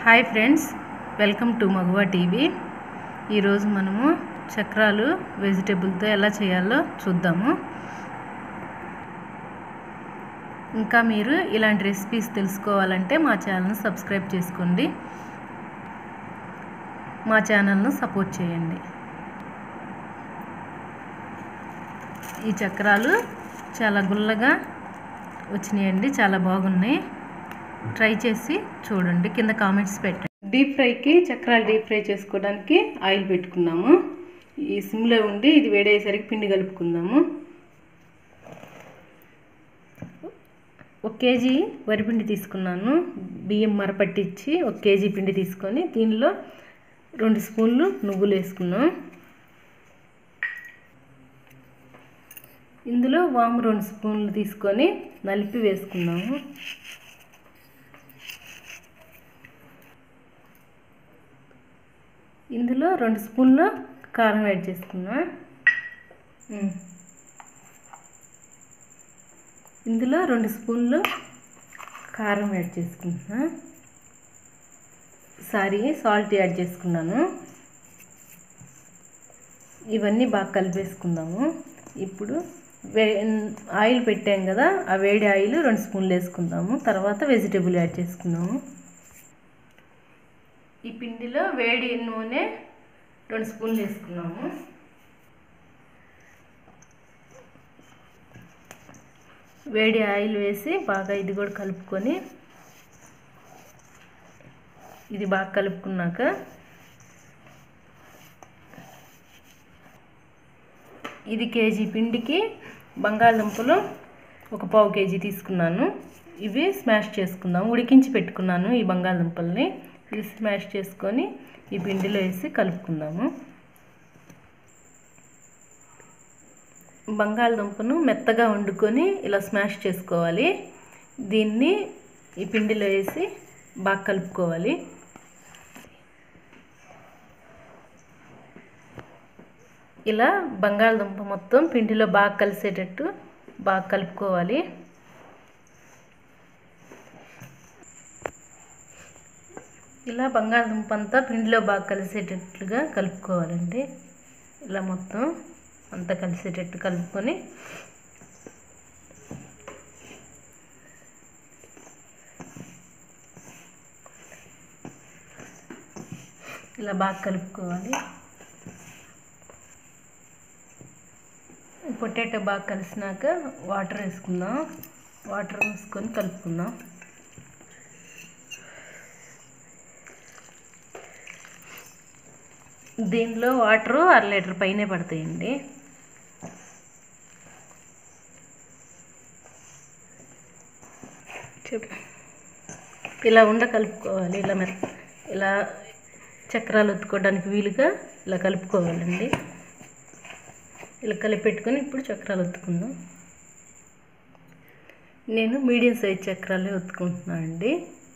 hi friends welcome to Maguva TV ఈరోజు మనము చక్రాలు వెజిటేబుల్తో ఎలా చేయాలో చూద్దాము ఇంకా మీరు ఇలాంటి రెసిపీస్ తెలుసుకోవాలంటే మా ఛానల్ని సబ్స్క్రైబ్ చేసుకోండి మా ఛానల్ను సపోర్ట్ చేయండి ఈ చక్రాలు చాలా గుల్లగా వచ్చినాయండి చాలా బాగున్నాయి ట్రై చేసి చూడండి కింద కామెంట్స్ పెట్టండి డీప్ ఫ్రైకి చక్రాలు డీప్ ఫ్రై చేసుకోవడానికి ఆయిల్ పెట్టుకున్నాము ఈ సిమ్లో ఉండి ఇది వేడయ్యేసరికి పిండి కలుపుకుందాము ఒక కేజీ వరిపిండి తీసుకున్నాను బియ్యం మరపట్టించి ఒక కేజీ పిండి తీసుకొని దీనిలో రెండు స్పూన్లు నువ్వులు వేసుకున్నాం ఇందులో వాము రెండు స్పూన్లు తీసుకొని నలిపి వేసుకున్నాము ఇందులో రెండు స్పూన్లు కారం యాడ్ చేసుకున్నా ఇందులో రెండు స్పూన్లు కారం యాడ్ చేసుకుంటున్నా సారీ సాల్ట్ యాడ్ చేసుకున్నాను ఇవన్నీ బాగా కలిపేసుకుందాము ఇప్పుడు వే ఆయిల్ పెట్టాం కదా ఆ వేడి ఆయిల్ రెండు స్పూన్లు వేసుకుందాము తర్వాత వెజిటేబుల్ యాడ్ చేసుకుందాము ఈ పిండిలో వేడి నూనె రెండు స్పూన్లు వేసుకున్నాము వేడి ఆయిల్ వేసి బాగా ఇది కూడా కలుపుకొని ఇది బాగా కలుపుకున్నాక ఇది కేజీ పిండికి బంగాళదుంపలు ఒక పావు కేజీ తీసుకున్నాను ఇవి స్మాష్ చేసుకుందాం ఉడికించి పెట్టుకున్నాను ఈ బంగాళదుంపల్ని ఇది స్మాష్ చేసుకొని ఈ పిండిలో వేసి కలుపుకుందాము బంగాళదుంపను మెత్తగా వండుకొని ఇలా స్మాష్ చేసుకోవాలి దీన్ని ఈ పిండిలో వేసి బాగా కలుపుకోవాలి ఇలా బంగాళదుంప మొత్తం పిండిలో బాగా కలిసేటట్టు బాగా కలుపుకోవాలి ఇలా బంగాళదుంప అంతా పిండిలో బాగా కలిసేటట్లుగా కలుపుకోవాలండి ఇలా మొత్తం అంతా కలిసేటట్టు కలుపుకొని ఇలా బాగా కలుపుకోవాలి పొటాటో బాగా కలిసినాక వాటర్ వేసుకుందాం వాటర్ వేసుకొని కలుపుకుందాం దీనిలో వాటరు అర లీటర్ పైనే పడతాయండి చెప్పు ఇలా ఉండ కలుపుకోవాలి ఇలా మెత్త ఇలా చక్రాలు ఒత్తుకోవడానికి వీలుగా ఇలా కలుపుకోవాలండి ఇలా కలిపెట్టుకొని ఇప్పుడు చక్రాలు ఒత్తుకుందాం నేను మీడియం సైజ్ చక్రాలే ఒత్తుకుంటున్నాను అండి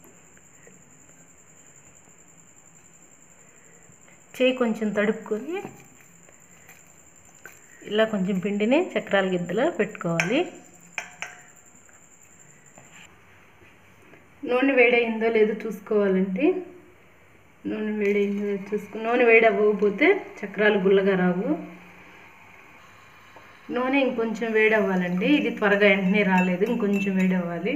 చేయి కొంచెం తడుపుకొని ఇలా కొంచెం పిండిని చక్రాల గిద్దలో పెట్టుకోవాలి నూనె వేడైందో లేదో చూసుకోవాలండి నూనె వేడైందో లేదో చూసుకో నూనె వేడి అవ్వకపోతే చక్రాలు గుల్లగా రావు నూనె ఇంకొంచెం వేడి అవ్వాలండి ఇది త్వరగా వెంటనే రాలేదు ఇంకొంచెం వేడి అవ్వాలి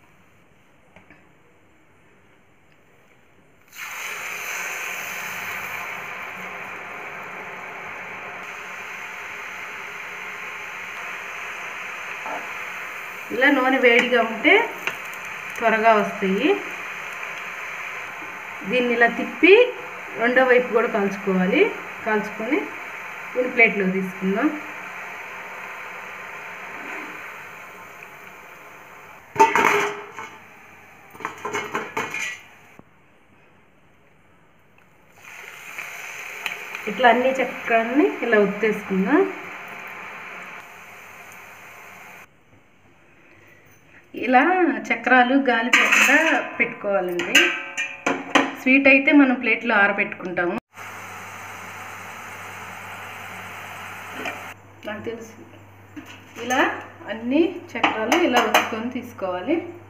ఇలా నూనె వేడిగా ఉంటే త్వరగా వస్తాయి దీన్ని ఇలా తిప్పి రెండో వైపు కూడా కాల్చుకోవాలి కాల్చుకొని దీన్ని ప్లేట్లో తీసుకుందాం ఇట్లా అన్ని చక్రాన్ని ఇలా ఉత్తేసుకుందాం ఇలా చక్రాలు గాలి పోకుండా పెట్టుకోవాలండి స్వీట్ అయితే మనం ప్లేట్లో ఆరబెట్టుకుంటాము నాకు తెలుసు ఇలా అన్ని చక్రాలు ఇలా వచ్చుకొని తీసుకోవాలి